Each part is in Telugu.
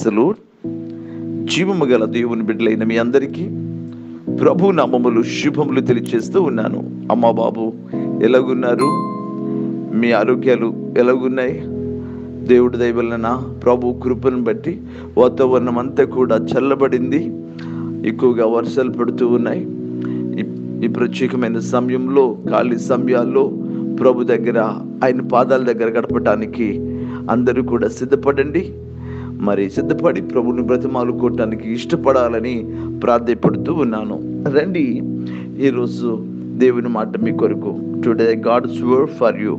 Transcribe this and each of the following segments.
ప్రైసలు జీవము గల దేవుని బిడ్డలైన మీ అందరికీ ప్రభు నామములు శుభములు తెలియచేస్తూ ఉన్నాను అమ్మా బాబు ఎలాగున్నారు మీ ఆరోగ్యాలు ఎలాగున్నాయి దేవుడి దయవలన ప్రభు కృపను బట్టి వాతావరణం అంతా కూడా చల్లబడింది ఎక్కువగా వర్షాలు పడుతూ ఉన్నాయి ఈ- ఈ ప్రత్యేకమైన సమయంలో ఖాళీ సమయాల్లో ప్రభు దగ్గర ఆయన పాదాల దగ్గర గడపటానికి అందరూ కూడా సిద్ధపడండి మరి సిద్ధపడి ప్రభుని బ్రతిమాలుకోవటానికి ఇష్టపడాలని ప్రార్థపడుతూ ఉన్నాను రండి ఈరోజు దేవుని మాట మీ కొరకు today God's word for you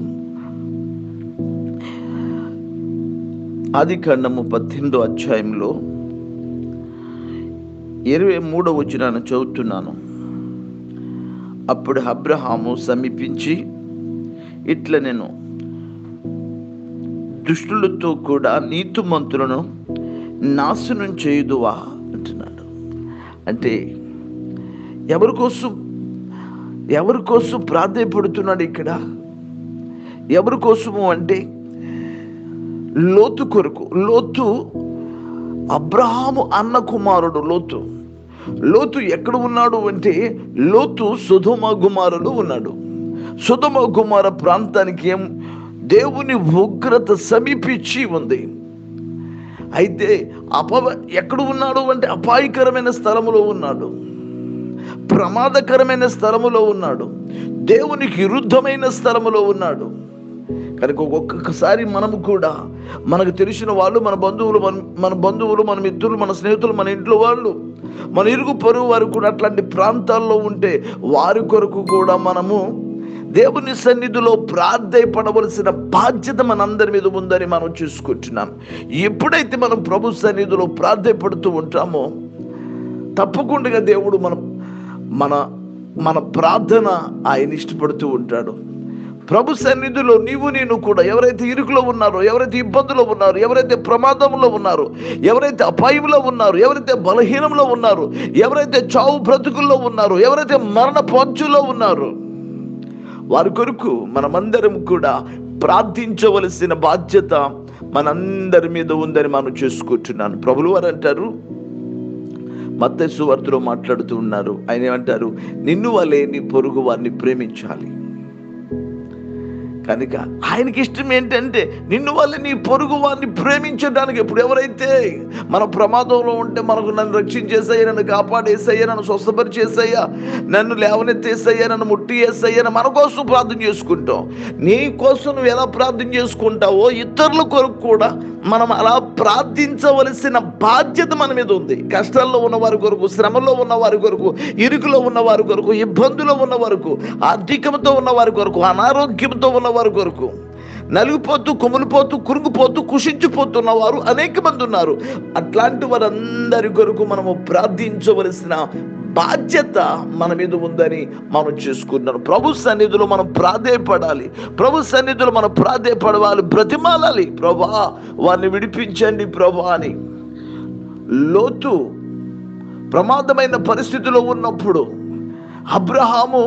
ఆది ఖండము పద్దెనిమిదో అధ్యాయంలో ఇరవై మూడో వచ్చినాను చదువుతున్నాను అప్పుడు అబ్రహాము సమీపించి ఇట్లా నేను దుష్టులతో కూడా నీతిమంతులను నాశనం చేయుదువా అంటున్నాడు అంటే ఎవరి కోసం ఎవరి కోసం ప్రాధాయపడుతున్నాడు ఇక్కడ ఎవరి కోసము అంటే లోతు కొరకు లోతు అబ్రహాము అన్న కుమారుడు లోతు లోతు ఎక్కడ ఉన్నాడు అంటే లోతు సుధుమ కుమారుడు ఉన్నాడు సుధుమ కుమార ప్రాంతానికి ఏం దేవుని ఉగ్రత సమీపించి ఉంది అయితే అప ఎక్కడ ఉన్నాడు అంటే అపాయకరమైన స్థలములో ఉన్నాడు ప్రమాదకరమైన స్థలములో ఉన్నాడు దేవునికి విరుద్ధమైన స్థలములో ఉన్నాడు కనుక ఒక్కొక్కసారి మనము కూడా మనకు తెలిసిన వాళ్ళు మన బంధువులు మన మన బంధువులు మన మిత్రులు మన స్నేహితులు మన ఇంట్లో వాళ్ళు మన ఇరుగు పొరుగు వారు కూడా అట్లాంటి ప్రాంతాల్లో ఉంటే వారి కొరకు కూడా మనము దేవుని సన్నిధిలో ప్రార్థయపడవలసిన బాధ్యత మనందరి మీద ఉందని మనం చూసుకుంటున్నాం ఎప్పుడైతే మనం ప్రభు సన్నిధిలో ప్రార్థయపడుతూ ఉంటామో తప్పకుండా దేవుడు మన మన మన ప్రార్థన ఆయన ఇష్టపడుతూ ఉంటాడు ప్రభు సన్నిధిలో నీవు నేను కూడా ఎవరైతే ఇరుకులో ఉన్నారో ఎవరైతే ఇబ్బందులో ఉన్నారు ఎవరైతే ప్రమాదంలో ఉన్నారు ఎవరైతే అపాయంలో ఉన్నారు ఎవరైతే బలహీనంలో ఉన్నారు ఎవరైతే చావు బ్రతుకుల్లో ఉన్నారు ఎవరైతే మరణ పంచులో ఉన్నారు వారి కొరకు మనమందరం కూడా ప్రార్థించవలసిన బాధ్యత మనందరి మీద ఉందని మనం చూసుకుంటున్నాను ప్రభులు వారు అంటారు మత్తస్సు వార్తలో మాట్లాడుతూ ఉన్నారు ఆయన ఏమంటారు నిన్ను వలే నీ పొరుగు వారిని ప్రేమించాలి కనుక ఆయనకి ఇష్టం ఏంటంటే నిన్ను వల్ల నీ పొరుగు వారిని ప్రేమించడానికి ఇప్పుడు ఎవరైతే మన ప్రమాదంలో ఉంటే మనకు నన్ను రక్షించేసయ్యా నన్ను కాపాడేసయ్యా నన్ను స్వస్థపరిచేసయ్యా నన్ను లేవనెత్తేసయ్యా నన్ను ముట్టి వేసయ్యా మన కోసం ప్రార్థన చేసుకుంటాం నీ కోసం నువ్వు ఎలా ప్రార్థన చేసుకుంటావో ఇతరుల కొరకు కూడా మనం అలా ప్రార్థించవలసిన బాధ్యత మన మీద ఉంది కష్టాల్లో ఉన్న వారి కొరకు శ్రమలో ఉన్న వారి కొరకు ఇరుకులో ఉన్న వారి కొరకు ఇబ్బందులో ఉన్న వరకు ఆర్థికంతో ఉన్న వారి కొరకు అనారోగ్యంతో ఉన్న వారి కొరకు నలిగిపోతూ కుమిలిపోతూ కురుంగిపోతూ కుషించిపోతున్న వారు అనేక మంది ఉన్నారు అట్లాంటి వారందరి కొరకు మనము ప్రార్థించవలసిన బాధ్యత మన మీద ఉందని మనం చేసుకున్నాం ప్రభు సన్నిధిలో మనం ప్రాధేయపడాలి ప్రభు సన్నిధిలో మనం ప్రాధేయపడవాలి బ్రతిమాలాలి ప్రభా వారిని విడిపించండి ప్రభా అని లోతు ప్రమాదమైన పరిస్థితిలో ఉన్నప్పుడు అబ్రహాము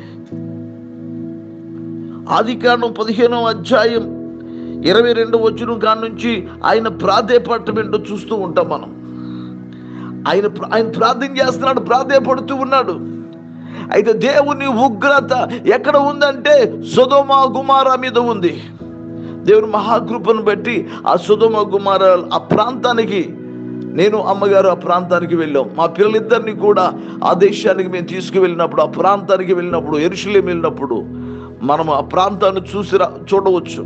ఆదికాండం పదిహేనవ అధ్యాయం ఇరవై రెండు వచ్చిన కాడ నుంచి ఆయన ప్రాధేయపడటం ఏంటో చూస్తూ ఉంటాం మనం ఆయన ఆయన ప్రార్థన చేస్తున్నాడు ప్రాధేయపడుతూ ఉన్నాడు అయితే దేవుని ఉగ్రత ఎక్కడ ఉందంటే సుధమ గుమార మీద ఉంది దేవుని మహాకృపను బట్టి ఆ సుధమ గుమార ఆ ప్రాంతానికి నేను అమ్మగారు ఆ ప్రాంతానికి వెళ్ళాం మా పిల్లలిద్దరిని కూడా ఆ దేశానికి మేము తీసుకువెళ్ళినప్పుడు ఆ ప్రాంతానికి వెళ్ళినప్పుడు ఎరుషులేం వెళ్ళినప్పుడు మనం ఆ ప్రాంతాన్ని చూసి రా- చూడవచ్చు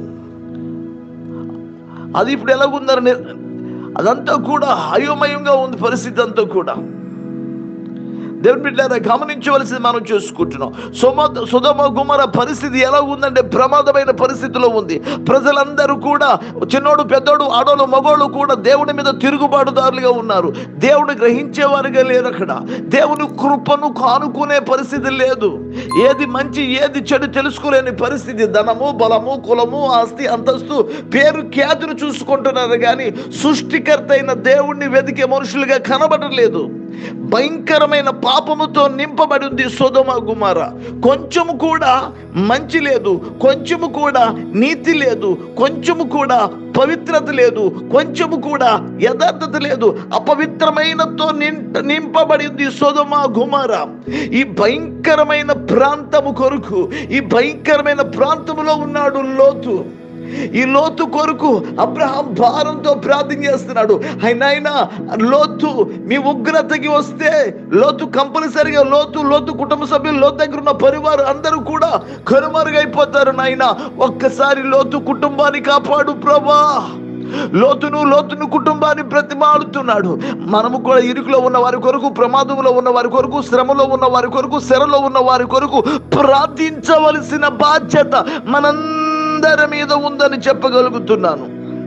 అది ఇప్పుడు ఎలాగుందని అదంతా కూడా అయోమయంగా ఉంది పరిస్థితి అంతా కూడా దేవుని బిడ్డారా గమనించవలసింది మనం చూసుకుంటున్నాం సుమ సుధమ గుమర పరిస్థితి ఎలా ఉందంటే ప్రమాదమైన పరిస్థితిలో ఉంది ప్రజలందరూ కూడా చిన్నోడు పెద్దోడు ఆడోళ్ళు మగోళ్ళు కూడా దేవుని మీద తిరుగుబాటుదారులుగా ఉన్నారు దేవుని గ్రహించేవారుగా లేరు అక్కడ దేవుని కృపను కానుకునే పరిస్థితి లేదు ఏది మంచి ఏది చెడు తెలుసుకోలేని పరిస్థితి ధనము బలము కులము ఆస్తి అంతస్తు పేరు ఖ్యాతిని చూసుకుంటున్నారు కానీ సృష్టికర్త అయిన దేవుణ్ణి వెతికే మనుషులుగా కనబడలేదు భయంకరమైన పాపముతో నింపబడి ఉంది సోదమ గుమార కొంచెము కూడా మంచి లేదు కొంచెము కూడా నీతి లేదు కొంచెము కూడా పవిత్రత లేదు కొంచెము కూడా యథార్థత లేదు అపవిత్రమైనతో నింట నింపబడింది సొదమ గుమార ఈ భయంకరమైన ప్రాంతము కొరకు ఈ భయంకరమైన ప్రాంతములో ఉన్నాడు లోతు ఈ లోతు కొరకు అబ్రహాం భారంతో ప్రార్థన చేస్తున్నాడు అయినా లోతు మీ ఉగ్రతకి వస్తే లోతు కంపల్సరిగా లోతు లోతు కుటుంబ సభ్యులు లోతు దగ్గర ఉన్న పరివారు అందరూ కూడా కనుమరుగైపోతారు నాయన ఒక్కసారి లోతు కుటుంబాన్ని కాపాడు ప్రభా లోతును లోతును కుటుంబాన్ని ప్రతిమాడుతున్నాడు మనము కూడా ఇరుకులో ఉన్న వారి కొరకు ప్రమాదంలో ఉన్న వారి కొరకు శ్రమలో ఉన్న వారి కొరకు శరలో ఉన్న వారి కొరకు ప్రార్థించవలసిన బాధ్యత మనందరి మీద ఉందని చెప్పగలుగుతున్నాను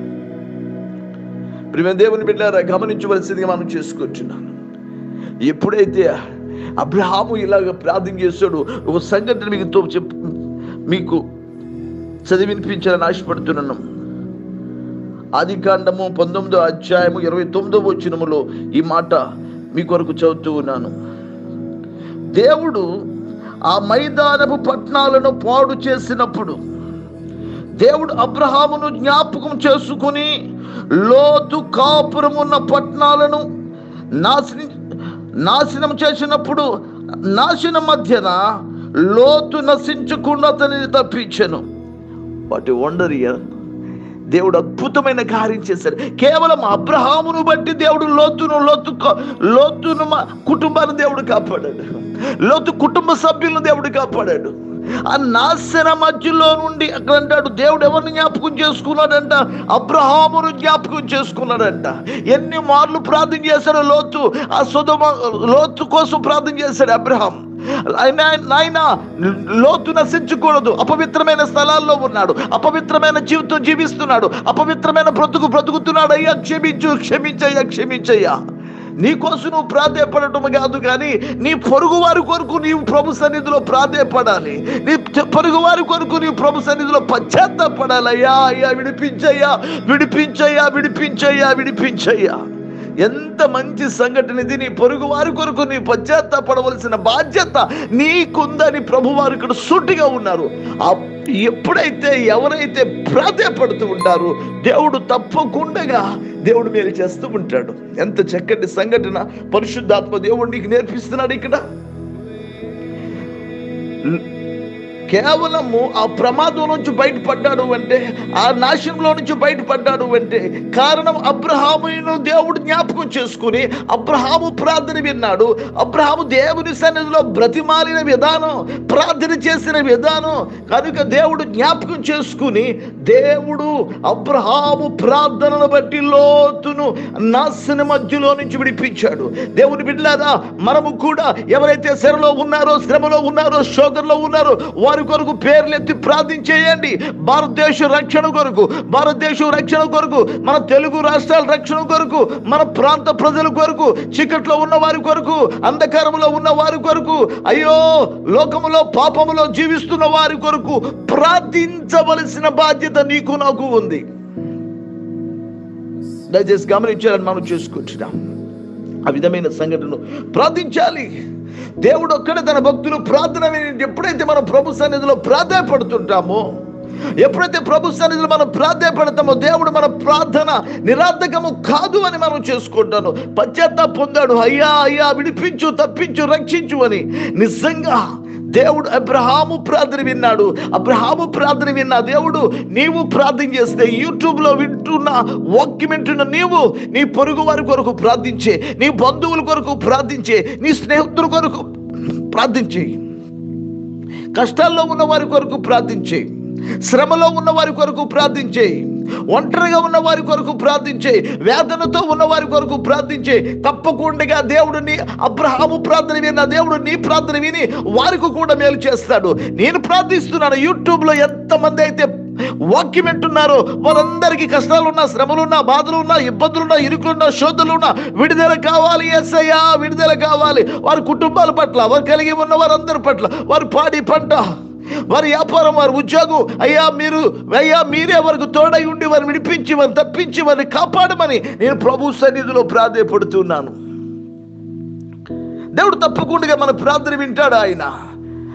ప్రియ దేవుని బిడ్డారా గమనించవలసిందిగా మనం చేసుకుంటున్నాను ఎప్పుడైతే అబ్రహాము ఇలాగ ప్రార్థన చేశాడు ఒక సంఘటన మీకు తో- చెప్ మీకు చదివి వినిపించాలని ఆశపడుతున్నాను ఆది కాండము పంతొమ్మిదో అధ్యాయము ఇరవై తొమ్మిదో వచ్చినములో ఈ మాట మీ కొరకు చదువుతూ ఉన్నాను దేవుడు ఆ మైదానపు పట్టణాలను పాడు చేసినప్పుడు దేవుడు అబ్రహామును జ్ఞాపకం చేసుకుని లోతు కాపురం ఉన్న పట్టణాలను నాశనం నాశనం చేసినప్పుడు నాశనం మధ్యన లోతు నశించకుండా అతనిని తప్పించను వాటి వండరియా దేవుడు అద్భుతమైన కార్యం చేశాడు కేవలం అబ్రహామును బట్టి దేవుడు లోతును లోతు లోతును మా కుటుంబాన్ని దేవుడు కాపాడాడు లోతు కుటుంబ సభ్యులను దేవుడు కాపాడాడు ఆ నాశన మధ్యలో నుండి అక్కడ అంటాడు దేవుడు ఎవరిని జ్ఞాపకం చేసుకున్నాడంట అబ్రహామును జ్ఞాపకం చేసుకున్నాడంట ఎన్ని మార్లు ప్రార్థన చేశాడు లోతు ఆ సుధమ లోతు కోసం ప్రార్థన చేశాడు అబ్రహాం ఆయన- నాయన లోతు నశించకూడదు అపవిత్రమైన స్థలాల్లో ఉన్నాడు అపవిత్రమైన జీవితం జీవిస్తున్నాడు అపవిత్రమైన బ్రతుకు బ్రతుకుతున్నాడు అయ్యా క్షమించు క్షమించయ్యా క్షమించయ్యా నీ కోసం నువ్వు ప్రాధేయపడటం కాదు కానీ నీ పొరుగు వారి కొరకు నీవు ప్రభు సన్నిధిలో ప్రాధేయపడాలి నీ తె- పొరుగు వారి కొరకు నీవు ప్రభు సన్నిధిలో పశ్చాత్తాపడాలి అయ్యా అయ్యా విడిపించయ్యా విడిపించయ్యా విడిపించయ్యా విడిపించయ్యా ఎంత మంచి సంఘటన ఇది నీ పొరుగు వారి కొరకు నీ పశ్చాత్తాపడవలసిన బాధ్యత నీకుందని ప్రభువారు ఇక్కడ సూటిగా ఉన్నారు ఆ ఎప్పుడైతే ఎవరైతే ప్రాధాయపడుతూ ఉంటారో దేవుడు తప్పకుండా దేవుడు మేలు చేస్తూ ఉంటాడు ఎంత చక్కటి సంఘటన పరిశుద్ధాత్మ దేవుడు నీకు నేర్పిస్తున్నాడు ఇక్కడ కేవలము ఆ ప్రమాదం నుంచి బయటపడ్డాడు అంటే ఆ నాశనంలో నుంచి బయటపడ్డాడు అంటే కారణం అబ్రహామును దేవుడు జ్ఞాపకం చేసుకుని అబ్రహాము ప్రార్థన విన్నాడు అబ్రహాము దేవుని సన్నిధిలో బ్రతిమాలిన విధానం ప్రార్థన చేసిన విధానం కనుక దేవుడు జ్ఞాపకం చేసుకుని దేవుడు అబ్రహాము ప్రార్థనను బట్టి లోతును నాశన మధ్యలో నుంచి విడిపించాడు దేవుని బిడ్డలారా మనము కూడా ఎవరైతే శరలో ఉన్నారో శ్రమలో ఉన్నారో శోధనలో ఉన్నారో వారి కొరకు పేర్లు ఎత్తి ప్రార్థించేయండి భారతదేశ రక్షణ కొరకు భారతదేశం రక్షణ కొరకు మన తెలుగు రాష్ట్రాల రక్షణ కొరకు మన ప్రాంత ప్రజల కొరకు చీకట్లో ఉన్న వారి కొరకు అంధకారంలో ఉన్న వారి కొరకు అయ్యో లోకములో పాపములో జీవిస్తున్న వారి కొరకు ప్రార్థించవలసిన బాధ్యత నీకు నాకు ఉంది దయచేసి గమనించాలని మనం చేసుకుంటున్నాం ఆ విధమైన సంఘటనను ప్రార్థించాలి దేవుడు ఒక్కడే తన భక్తులు ప్రార్థన విని ఎప్పుడైతే మనం ప్రభు సన్నిధిలో ప్రాధాయపడుతుంటామో ఎప్పుడైతే ప్రభు సన్నిధిలో మనం ప్రాధాయపడతామో దేవుడు మన ప్రార్థన నిరార్థకము కాదు అని మనం చేసుకుంటాను పశ్చాత్తాప పొందాడు అయ్యా అయ్యా విడిపించు తప్పించు రక్షించు అని నిజంగా దేవుడు అబ్రహాము ప్రార్థన విన్నాడు అబ్రహాము ప్రార్థన విన్నా దేవుడు నీవు ప్రార్థన చేస్తే యూట్యూబ్ లో వింటున్న వాక్యం వింటున్న నీవు నీ పొరుగు వారి కొరకు ప్రార్థించే నీ బంధువుల కొరకు ప్రార్థించే నీ స్నేహితుల కొరకు ప్రార్థించే కష్టాల్లో ఉన్న వారి కొరకు ప్రార్థించే శ్రమలో ఉన్న వారి కొరకు ప్రార్థించే ఒంటరిగా ఉన్న వారి కొరకు ప్రార్థించే వేదనతో ఉన్న వారి కొరకు ప్రార్థించే తప్పకుండా దేవుడు నీ అబ్రహాము ప్రార్థన విన్న దేవుడు నీ ప్రార్థన విని వారికి కూడా మేలు చేస్తాడు నేను ప్రార్థిస్తున్నాను యూట్యూబ్ లో ఎంతమంది అయితే వాక్యం వింటున్నారో వారందరికీ కష్టాలున్నా శ్రమలున్నా బాధలున్నా ఇబ్బందులున్నా ఇరుకులున్నా శోధలున్నా విడుదల కావాలి ఎస్ఐయా విడుదల కావాలి వారి కుటుంబాల పట్ల వారు కలిగి ఉన్న వారందరి పట్ల వారి పాడి పంట వారి వ్యాపారం వారి ఉద్యోగం అయ్యా మీరు అయ్యా మీరే వారికి తోడై ఉండి వారిని విడిపించి వారిని తప్పించి వారిని కాపాడమని నేను ప్రభు సన్నిధిలో ప్రాధేయపడుతున్నాను దేవుడు తప్పకుండా మన ప్రార్థన వింటాడు ఆయన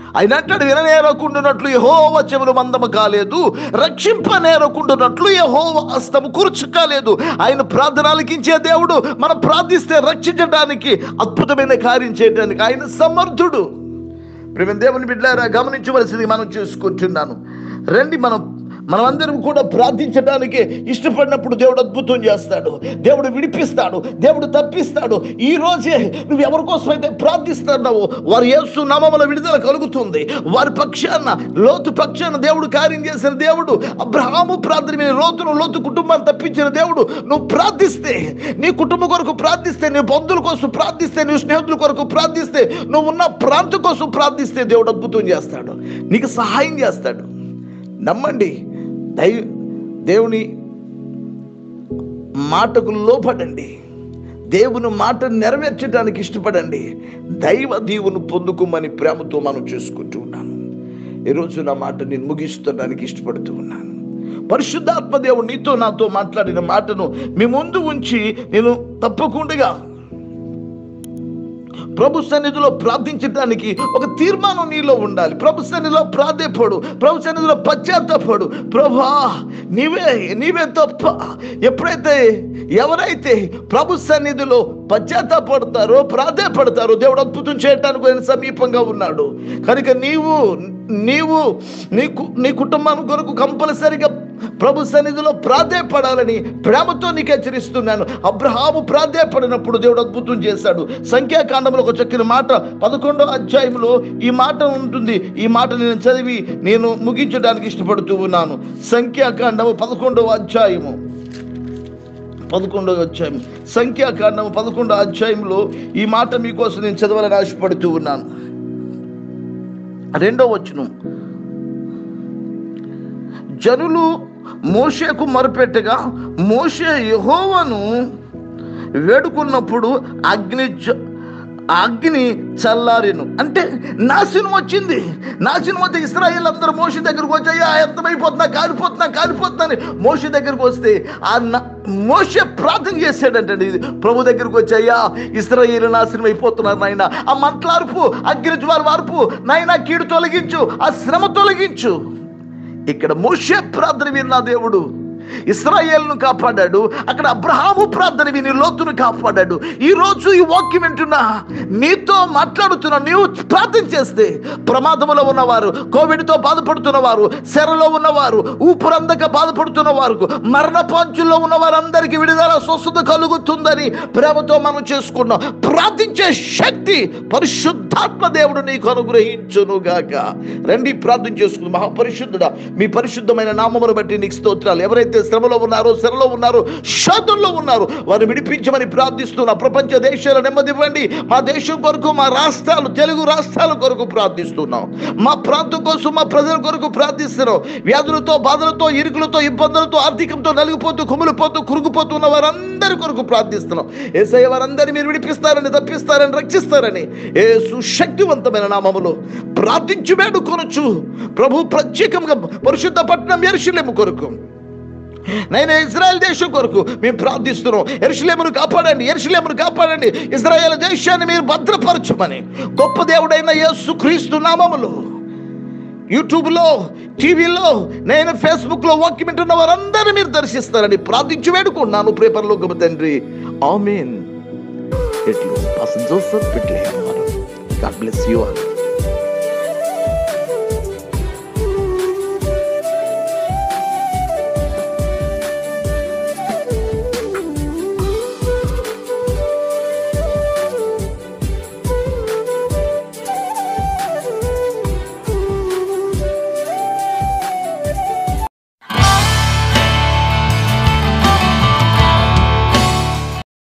ఆయన అంటాడు విననేరకుండునట్లు యహోవ చెవులు మందము కాలేదు రక్షింపనేరకుండునట్లు యహోవ హస్తము కూర్చు కాలేదు ఆయన ప్రార్థన ఆలకించే దేవుడు మనం ప్రార్థిస్తే రక్షించడానికి అద్భుతమైన కార్యం చేయడానికి ఆయన సమర్థుడు ప్రేమ దేవుని బిడ్డారా గమనించవలసింది మనం చూసుకుంటున్నాను రండి మనం మనమందరం కూడా ప్రార్థించడానికి ఇష్టపడినప్పుడు దేవుడు అద్భుతం చేస్తాడు దేవుడు విడిపిస్తాడు దేవుడు తప్పిస్తాడు ఈ రోజే నువ్వు ఎవరి కోసం అయితే ప్రార్థిస్తున్నావు వారి యేసు నామముల విడుదల కలుగుతుంది వారి పక్షాన లోతు పక్షాన దేవుడు కార్యం చేసిన దేవుడు అబ్రహాము ప్రార్థన మీద లోతును లోతు కుటుంబాన్ని తప్పించిన దేవుడు నువ్వు ప్రార్థిస్తే నీ కుటుంబం కొరకు ప్రార్థిస్తే నీ బంధువుల కోసం ప్రార్థిస్తే నీ స్నేహితుల కొరకు ప్రార్థిస్తే నువ్వు ఉన్న ప్రాంతం కోసం ప్రార్థిస్తే దేవుడు అద్భుతం చేస్తాడు నీకు సహాయం చేస్తాడు నమ్మండి దై దేవుని మాటకు లోపడండి దేవుని మాట నెరవేర్చడానికి ఇష్టపడండి దైవ దీవును పొందుకోమని ప్రేమతో మనం చేసుకుంటూ ఉన్నాను ఈరోజు నా మాట నేను ముగిస్తడానికి ఇష్టపడుతూ ఉన్నాను పరిశుద్ధాత్మ దేవుడు నీతో నాతో మాట్లాడిన మాటను మీ ముందు ఉంచి నేను తప్పకుండా ప్రభు సన్నిధిలో ప్రార్థించడానికి ఒక తీర్మానం నీలో ఉండాలి ప్రభు సన్నిధిలో ప్రాధేయపడు ప్రభు సన్నిధిలో పశ్చాత్తపడు ప్రభా నీవే నీవే తప్ప ఎప్పుడైతే ఎవరైతే ప్రభు సన్నిధిలో పశ్చాత్తాపడతారో ప్రాధేయపడతారో దేవుడు అద్భుతం చేయడానికి ఆయన సమీపంగా ఉన్నాడు కనుక నీవు నీవు నీ కు- నీ కుటుంబం కొరకు కంపల్సరిగా ప్రభు సన్నిధిలో ప్రాధేయపడాలని ప్రేమతో నీకు హెచ్చరిస్తున్నాను అబ్రహాము ప్రాధేయపడినప్పుడు దేవుడు అద్భుతం చేశాడు సంఖ్యాకాండంలో ఒక చక్కని మాట పదకొండో అధ్యాయంలో ఈ మాట ఉంటుంది ఈ మాట నేను చదివి నేను ముగించడానికి ఇష్టపడుతూ ఉన్నాను సంఖ్యాకాండము పదకొండవ అధ్యాయము పదకొండవ అధ్యాయం సంఖ్యాకాండము పదకొండవ అధ్యాయంలో ఈ మాట మీకోసం నేను చదవాలని ఆశపడుతూ ఉన్నాను రెండో వచనం జనులు మోషేకు మొరపెట్టగా మోషే యెహోవాను వేడుకున్నప్పుడు అగ్ని జ- అగ్ని చల్లారెను అంటే నాశనం వచ్చింది నాశనం వస్తే ఇస్రాయేల్ అందరూ మోషి దగ్గరకు వచ్చాయా ఎంతమైపోతున్నా కాలిపోతున్నా కాలిపోతున్నా అని మోషి దగ్గరకు వస్తే ఆ న- మోషే ప్రార్థన చేశాడంటే ఇది ప్రభు దగ్గరకు వచ్చాయా ఇస్రాయేల్ నాశనం అయిపోతున్నారు నాయన ఆ మంటలార్పు అగ్ని జ్వాల వార్పు నాయన కీడు తొలగించు ఆ శ్రమ తొలగించు ఇక్కడ మోషే ప్రార్థన విన్న దేవుడు ఇస్రాయేల్ను కాపాడాడు అక్కడ అబ్రహాము ప్రార్థన విని లోతును కాపాడాడు ఈ రోజు ఈ వాక్యం వింటున్నా నీతో మాట్లాడుతున్నా నీవు ప్రార్థన చేస్తే ప్రమాదములో ఉన్నవారు కోవిడ్తో బాధపడుతున్న వారు శరలో ఉన్నవారు ఊపిరందక బాధపడుతున్న వారు మరణ పాంచుల్లో ఉన్న వారందరికీ విడుదల స్వస్థత కలుగుతుందని ప్రేమతో మనం చేసుకున్నాం ప్రార్థించే శక్తి పరిశుద్ధాత్మ దేవుడు నీకు అనుగ్రహించును గాక రండి ప్రార్థన చేసుకుందాం మహాపరిశుద్ధుడా మీ పరిశుద్ధమైన నామమును బట్టి నీకు స్తోత్రాలు ఎవరైతే శ్రమలో ఉన్నారో శరలో ఉన్నారో శోధంలో ఉన్నారు వారిని విడిపించమని ప్రార్థిస్తున్నా ప్రపంచ దేశాల నెమ్మదివ్వండి మా దేశం కొరకు మా రాష్ట్రాలు తెలుగు రాష్ట్రాల కొరకు ప్రార్థిస్తున్నాం మా ప్రాంతం కోసం మా ప్రజల కొరకు ప్రార్థిస్తున్నాం వ్యాధులతో బాధలతో ఇరుకులతో ఇబ్బందులతో ఆర్థికంతో నలిగిపోతూ కుమిలిపోతూ కురుగుపోతున్న వారందరి కొరకు ప్రార్థిస్తున్నాం ఏసయ్య వారందరినీ మీరు విడిపిస్తారని తప్పిస్తారని రక్షిస్తారని ఏ సుశక్తివంతమైన నామములో ప్రార్థించి వేడుకొనొచ్చు ప్రభు ప్రత్యేకంగా పరిశుద్ధ పట్టణం ఎరుషులేము కొరకు నేను ఇజ్రాయెల్ దేశం కొరకు మేము ప్రార్థిస్తున్నాం ఎరుషులేమును కాపాడండి ఎరుషులేమును కాపాడండి ఇజ్రాయెల్ దేశాన్ని మీరు భద్రపరచమని గొప్ప దేవుడైన యేసు క్రీస్తు నామములో యూట్యూబ్లో టీవీలో నేను ఫేస్బుక్లో వాక్యం వింటున్న వారందరినీ మీరు దర్శిస్తారని ప్రార్థించి వేడుకున్నాను పేపర్లో గొప్ప తండ్రి ఆమెన్ ఎట్లు అసలు జోసఫ్ పెట్టలేదు గాడ్ బ్లెస్ యూ ఆల్